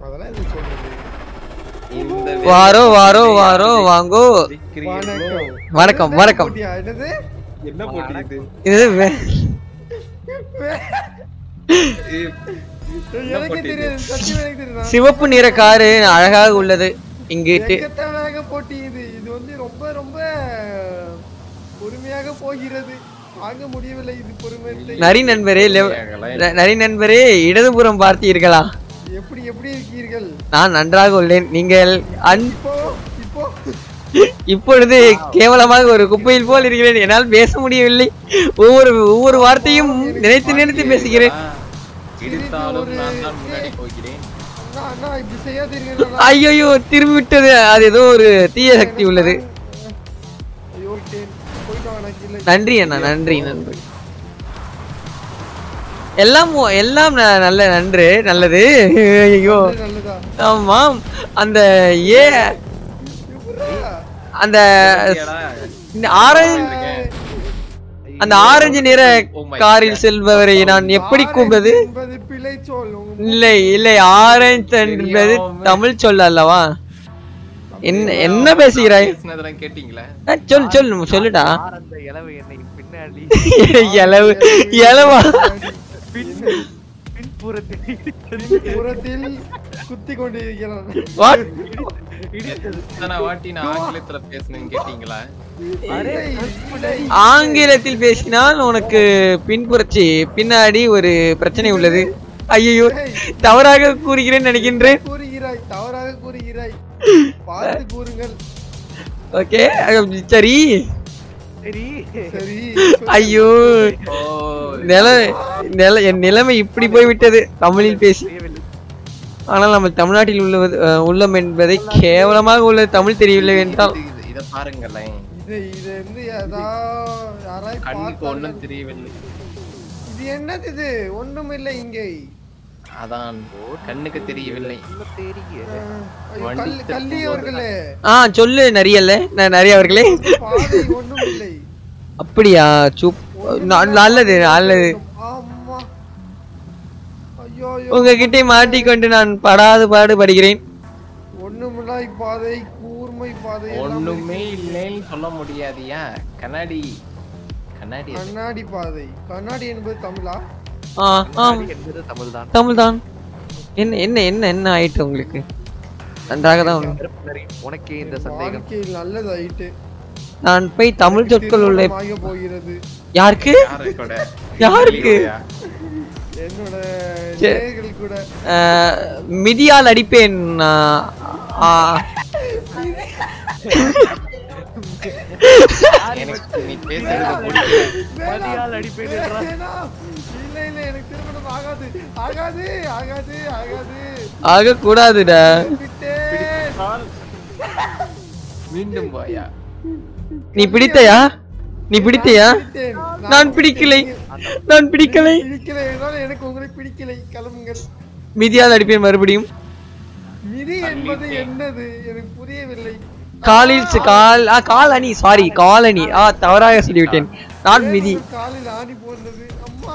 அதெல்லாம் எது சொல்றது இந்த வாரோ வாரோ வாரோ வாங்கோ வணக்கம் வணக்கம் வணக்கம் போட்டியா? என்னது என்ன போட்டி இது இது வே- எனக்கு தெரியாது சத்தியம் எனக்கு தெரியாது சிவப்பு நிற காரு அழகாக உள்ளது இங்கிட்டு எக்கத்தவனாக போட்டி இது இது வந்து ரொம்ப ரொம்ப பொறுமையாக போகிறது வாங்க முடியவில்லை இது பொறுமை நரி நண்பரே லெவ- ந- நரி நண்பரே இடதுபுறம் பார்த்தீர்களா எப்படி எப்படி இருக்கீர்கள் நான் நன்றாக உள்ளேன் நீங்கள் அன் இப்போ இப்போ இப்பொழுது கேவலமாக ஒரு குப்பையில் போல் இருக்கிறேன் என்னால் பேச முடியவில்லை ஒவ்வொரு ஒவ்வொரு வார்த்தையும் நினைத்து நினைத்து பேசுகிறேன் இடித்தாலும் நான் தான் முன்னாடி போகிறேன் அண்ணா அண்ணா இப்படி செய்யாதீர்கள் ஐயோ திரும்பி விட்டது அது ஏதோ ஒரு தீய சக்தி உள்ளது ஐயோ விட்டேன். போயிட்டு வாங்க நான் கீழே நன்றி அண்ணா நன்றி நன்றி எல்லாம் ஒ- எல்லாம் ந- நல்ல நன்று நல்லது ஐயோ நல்லதா ஆமாம் அந்த ஏ எப்படிடா? அந்த ஏடா, இந்த ஆரஞ்சு அந்த ஆரஞ்சு நிற காரில் செல்பவரை நான் எப்படி கூப்பிடுவது என்பது பிழை சொல் உங்க இல்லை இல்லை ஆரஞ்சு என்பது தமிழ் சொல் அல்லவா என்ன என்ன பேசுகிறாய் பேசுனதெல்லாம் கேட்டீங்களா அஹ், சொல் சொல் சொல்லுடா அந்த இளவு என்னை பின்னாடி எலவு எலவா பின் பின்புறத்தில் புறத்தில் குத்தி கொண்டிருக்கிறான் வாட் எத்தனை வாட்டி நான் ஆங்கிலத்துல பேசுனேன்னு கேட்டீங்களா இல்லை, இல்லை. ஆங்கிலத்தில் பேசினால் உனக்கு பின்புறச்சி பின்னாடி ஒரு பிரச்சனை உள்ளது ஐயோ தவறாக கூறுகிறேன் நினைக்கின்றேன் கூறுகிறாய் தவறாக கூறுகிறாய் பார்த்து கூறுங்கள் ஓகே சரி சரி சரி ஐயோ ஓ நில நில என் நிலைமை இப்படி போய்விட்டது தமிழில் பேசி புரியவில்லை. ஆனால் நம்ம தமிழ்நாட்டில் உள்ளது அஹ், உள்ளம் என்பதை கேவலமாக உள்ளது தமிழ் தெரியவில்லை என்றால் இது- இது- இத பாருங்களேன் இது இது வந்து ஏதா யாராய் கண்ணுக்கு பார்த்தார்கள். ஒண்ணும் தெரியவில்லை இது என்னது இது ஒண்ணும் இல்லை இங்கே அதான் கண்ணுக்கு தெரியவில்லை என்ன தெரியுங்க அஹ், ஐயோ, வண்டி கல்- கள்ளி அவர்களே ஆ சொல்லு நரியல்ல நான் நிறைய அவர்களே பாதை ஒண்ணும் இல்லை அப்படியா சூப் ந- நல்லது நல்லது ஆமா ஐயோ ஐயோ உங்ககிட்ட மாட்டிக்கொண்டு நான் படாது பாடு படுகிறேன் ஒண்ணுமில்லாய் பாதை கூர்மை பாதை எல்லாம் ஒண்ணுமே இல்லைன்னு சொல்ல முடியாதியா கண்ணாடி கண்ணாடி அது. கண்ணாடி பாதை கண்ணாடி என்பது தமிழா ஆ ஆம் என்பது தமிழ்தான் தமிழ் தான் என்ன என்ன என்ன என்ன ஆயிட்டு உங்களுக்கு நன்றாக தான் உள்ளது. உனக்கே இந்த சந்தேகம் வாழ்க்கையில் நல்லது ஆயிட்டு நான் போய் தமிழ் சொற்கள் உள்ள ஆக போகிறது யாருக்கு யாரு கூட யாருக்கு என்னோட சரி. நேயர்கள் கூட அஹ், மிதியால் அடிப்பேன் ஆஹ், ஆஹ், எனக்கு நீ பேசுறது பிடிக்கல மதியால் அடிப்பேன் என்றால் வேணாம். இல்ல இல்ல எனக்கு திருமணம் ஆகாது ஆகாது ஆகாது ஆகாது ஆக கூடாதுடா விட்டேன். மீண்டும் போயா நீ பிடித்தையா நீ பிடித்தையா விட்டேன். நான் பிடிக்கலை நான் பிடிக்கலை பிடிக்கலை என்றால் எனக்கு உங்களை பிடிக்கலை கிளம்புங்கள் மிதியால் அடிப்பேன் மறுபடியும் மிதி என்பது என்னது எனக்கு புரியவில்லை காலில் சி- கால் ஆ கால் அணி சாரி கால் அணி ஆ தவறாக சொல்லிவிட்டேன் நான் மிதி காலில் ஆணி போடுறது அம்மா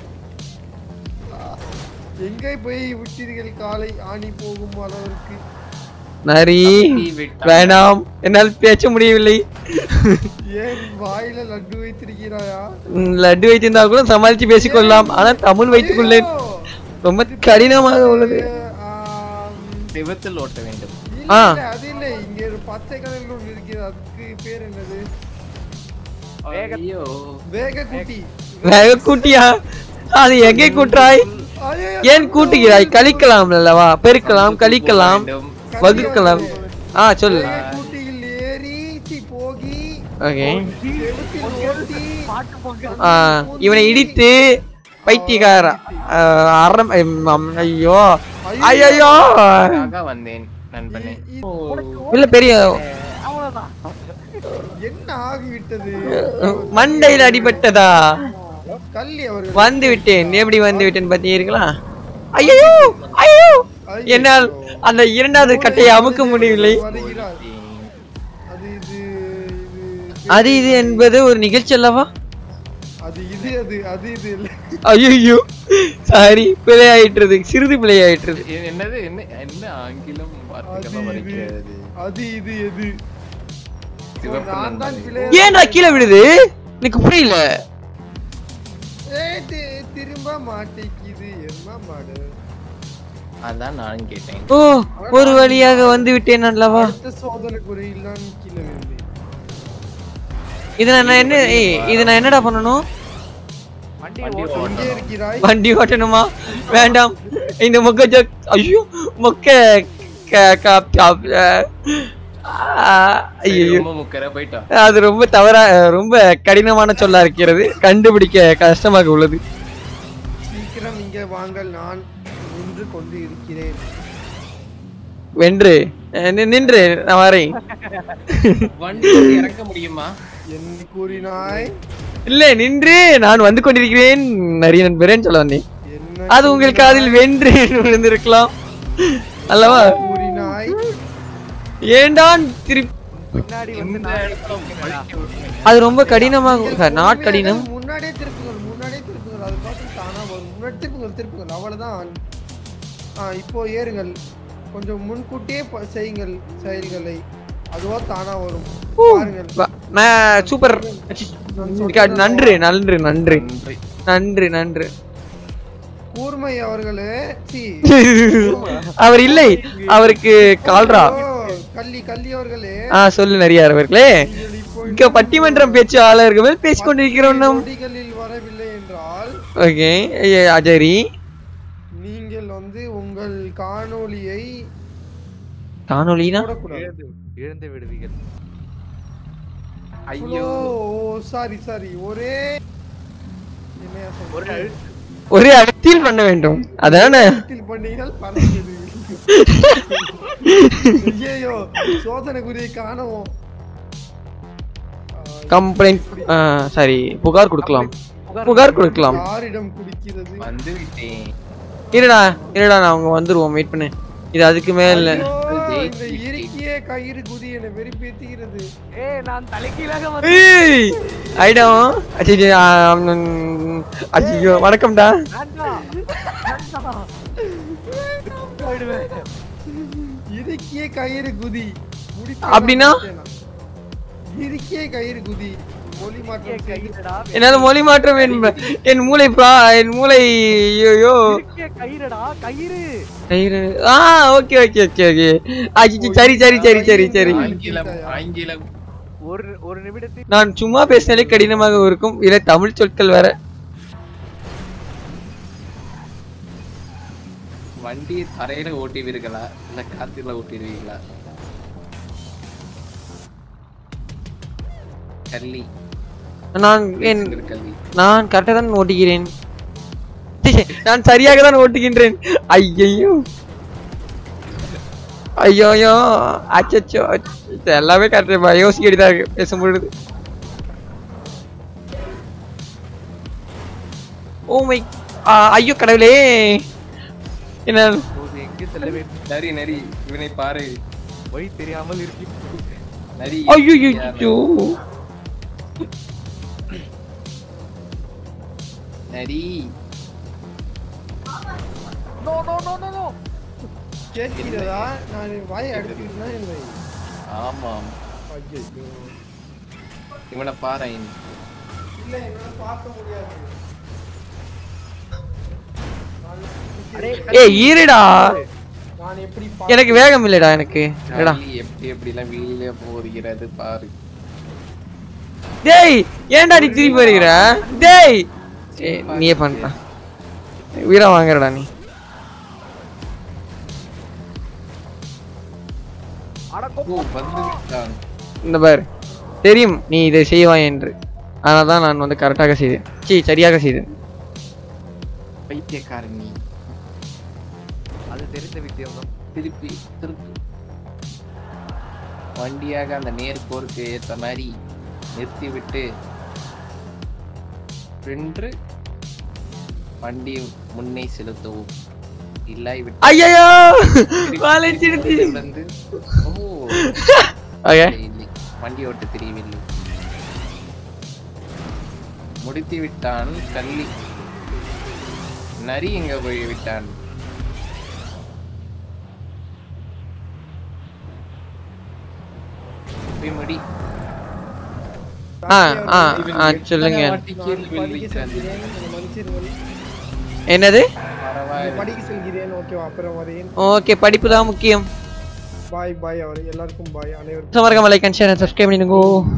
எங்கே போய் விட்டீர்கள் காலை ஆணி போகும் அளவிற்கு நரி விட்டான். வேணாம் என்னால் பேச முடியவில்லை ஏன் வாயில லட்டு வைத்திருக்கிறாயா ம், லட்டு வைத்திருந்தால் கூட சமாளித்து பேசிக்கொள்ளலாம் ஆனால் தமிழ் வைத்துக்கொள்ளேன் ஐயோ! ரொம்ப கடினமாக உள்ளது ஆம், செவுத்தில் ஓட்ட வேண்டும் இல்ல, ஆ. இல்ல, அது இல்லை இங்க ஒரு பச்சை கலர்ல ஒன்று இருக்கிறது அதுக்கு பேர் என்னது ஐயோ வேக குட்டி வேக கூட்டியா அது எங்கே கூட்டுறாய் ஐயோ, ஏன் கூட்டுகிறாய் கழிக்கலாம் அல்லவா பெருக்கலாம் கழிக்கலாம் வேண்டும். வகுக்கலாம் ஆ சொல்லு வேக குட்டியில் ஏறி சி போகி ஓகே செவுத்தில் ஓட்டி ஆ இவனை இடித்து பைத்தியக்கார ஆ, அறம் ஐம், அம், ஐயோ ஐயோ ஆக வந்தேன் நண்பனே இல்ல பெரிய அவ்வளவுதான் என்ன ஆகிவிட்டது மண்டையில் அடிபட்டதா கள்ளி அவர்கள் வந்து விட்டேன் எப்படி வந்து விட்டேன் பார்த்தீர்களா ஐயோ ஐயோ என்னால் அந்த இரண்டாவது கட்டையை அமுக்க முடியவில்லை வருகிறார் அது இது இது அது இது என்பது ஒரு நிகழ்ச்சி அல்லவா அது இது அது அது இது இல்ல ஐயோ சாரி பிழை ஆயிட்டுறது சிறிது பிழை ஆயிட்டுறது எ- என்னது என்ன என்ன ஆங்கிலம் அது வார்த்தைகள்லாம் இது வரைக்கிறது அது இது எது சிவப்பு நான் தான் நண்பனே. பிள்ளை ஏன்டா கீழே விடுது எனக்கு புரியல ஏய், தி- திரும்ப மாட்டேங்குது என்ன மாடு அதான் நானும் கேட்டேன் ஓ ஒரு வழியாக வந்து விட்டேன் அல்லவா அடுத்த சோதனை குறையில் தான் கீழே விழுந்தேன் இது நான் என்ன ஏய் இது நான் என்னடா பண்ணணும் வண்டி வண்டி ஓட்டு எங்கே இருக்கிறாய் வண்டி ஓட்டணுமா வேண்டாம் இந்த மொக்க ஜோக் ஐயோ மொக்க க- க- க- ஆ, ஐயோ ரொம்ப முக்கரை போயிட்டோம் அது ரொம்ப தவறா ரொம்ப கடினமான சொல்லா இருக்கிறது கண்டுபிடிக்க கஷ்டமாக உள்ளது சீக்கிரம் இங்கே வாங்கள் நான் நின்று கொண்டு இருக்கிறேன் வென்று அஹ் நி- நின்று நான் வரேன் வண்டி இறக்க முடியுமா என்ன கூறினாய் இல்ல நின்று நான் வந்து கொண்டிருக்கிறேன் நிறைய நண்பரேன்னு சொல்ல வந்தேன் என்ன அது உங்கள் காதில் வென்று விழுந்திருக்கலாம் அல்லவா கூறினாய் ஏண்டான் திருப்பி பின்னாடி வந்து இந்த நான் இடத்துல வழுக்கி விட்டுருங்க. அது ரொம்ப கடினமாக நாட் கடினம் முன்னாடியே திருப்புங்கள் முன்னாடியே திருப்புங்கள் அது பார்த்து தானா வரும் முன்னாடி திருப்புங்கள் திருப்புங்கள் அவ்வளவுதான் ஆ இப்போ ஏறுங்கள் கொஞ்சம் முன்கூட்டியே ப- செய்யுங்கள் செயல்களை அதுவா தானா வரும் பாருங்கள் வ- நான் சூப்பர் நன்று நன்று நன்று நன்றி நன்று நன்று கூர்மை அவர்களே சி அவர் இல்லை அவருக்கு கால்ரா ஓ, கள்ளி கள்ளி அவர்களே ஆ சொல்லு நிறைய அவர்களே நீங்கள் இப்போ இங்க பட்டிமன்றம் பேச்சாளர்கள் பேசிக் கொண்டிருக்கிறோம் நம் நொடிகளில் வரவில்லை என்றால் ஓகே அஜரி நீங்கள் வந்து உங்கள் காணொளியை காணொலினா போடக்கூடாது இழந்து இழந்து விடுவீர்கள் ஐயோ ஓ சாரி சாரி ஒரே என்னையா சொல்றது? ஒரு அழுத்து ஒரே அழுத்தில் பண்ண வேண்டும் அதானே இடத்தில் பண்ணீங்கள் பறந்தது ஐயோ சோதனை குறியை காணவும் கம்ப்ளைண்ட் சாரி புகார் கொடுக்கலாம் புகார் கொடுக்கலாம் யாரிடம் குடிக்கிறது வந்து விட்டேன் இருடா இருடா நான் அவங்க வந்துருவோம் வெயிட் பண்ணு இது அதுக்கு மேல ஐயோ, இந்த இறுக்கிய கயிறு குதி என்னை வெறுப்பேத்துகிறது ஏய் நான் தலைகீழாக வந்து ஏய் ஐடம் அச்சோ அச்சோ வணக்கம்டா வேண்டாம் வேண்டாம் போயிடுவேன் இறுக்கிய கயிறு குதி முடிப்பேனா, அப்படின்னா? முடிப்பேனா? இறுக்கிய கயிறு குதி மொழி மாற்றம் செய்து கையிலடா என்னால மொழி மாற்றம் வேண்டும் என் மூளை பா என் மூளை ஐயோ இருக்கிய கயிறடா கயிறு ஆ ஓகே ஓகே ஓகே ஓகே அச்சோ சரி சரி சரி சரி சரி ஆங்கிலம் ஆங்கிலம் ஒரு ஒரு நிமிடத்தில் நான் சும்மா பேசினாலே கடினமாக இருக்கும் இல்ல தமிழ் சொற்கள் வேற வண்டியை தரையில ஓட்டுவீர்களா இல்ல காத்துல ஓட்டிடுவீங்களா கள்ளி நான் என் பேசுங்கள் கள்ளி நான் கரெக்டாக தான் ஓட்டுகிறேன் ச்சே, நான் சரியாக தான் ஓட்டுகின்றேன் ஐயையோ ஐயோயோ அச்சச்சோ இது எல்லாமே கரெக்டாக யோசிக்க வேண்டியதா இருக்கு பேசும்பொழுது ஓ மை ஐயோ கடவுளே என்ன இப்போது எங்கே செல்ல வேண்டும் நரி நரி இவனை பாரு வழி தெரியாமல் இருக்கி நரி ஐயோ ஐயோ நரி no no no no no கேட்கிறதா நான் வாயை அடிச்சுக்கிட்டுனா என்ன ஆமாம் ஐயோ இவனை பாரு இல்ல என்னால பார்க்க முடியாது அடே ஏய் ஈருடா நான் எப்படி எனக்கு வேகம் இல்லடா எனக்கு எடா கள்ளி எப்படி எப்படி எல்லாம் வீலே போகிறது பாரு டேய் ஏன்டா நீ திருப்பி வருகிற டேய் ஏய், நீயே பண்ணா வீரா வாங்குறடா நீ ஓ வந்து விட்டான் இந்த பார் தெரியும் நீ இதை செய்வாய் என்று ஆனால் தான் நான் வந்து கரெக்டாக செய்தேன் சீ சரியாக செய்தேன் பைத்தியக்காரன் நீ அது தெரிந்த வித்தியாசம் திருப்பி திருப்பி வண்டியாக அந்த நேர் கோருக்கு ஏற்ற மாதிரி நிறுத்தி விட்டு சென்று வண்டி முன்னே செலுத்தவும் இல்லாய் விட்டு ஐயோ வாழைச்சிடுச்சு வந்து ஓ ஓகே இல்லை, இல்லை வண்டி ஓட்ட தெரியவில்லை முடித்து விட்டான் கள்ளி நரி எங்க போய் விட்டான் போய் முடி ஆ ஆ ஆ சொல்லுங்க எத்தனை வாட்டி நான் கேள்வி படிக்க வைத்தது? செல்கிறேன் என்னை மன்னிச்சிருங்கள் என்னது பரவாயில்லை படிக்க செல்கிறேன் ஓகேவா அப்புறம் வரேன் ஓகே படிப்பு தான் முக்கியம் பாய் பாய் அவர் எல்லாருக்கும் பாய் அனைவருக்கும் மறக்காம like and share and subscribe பண்ணிடுங்க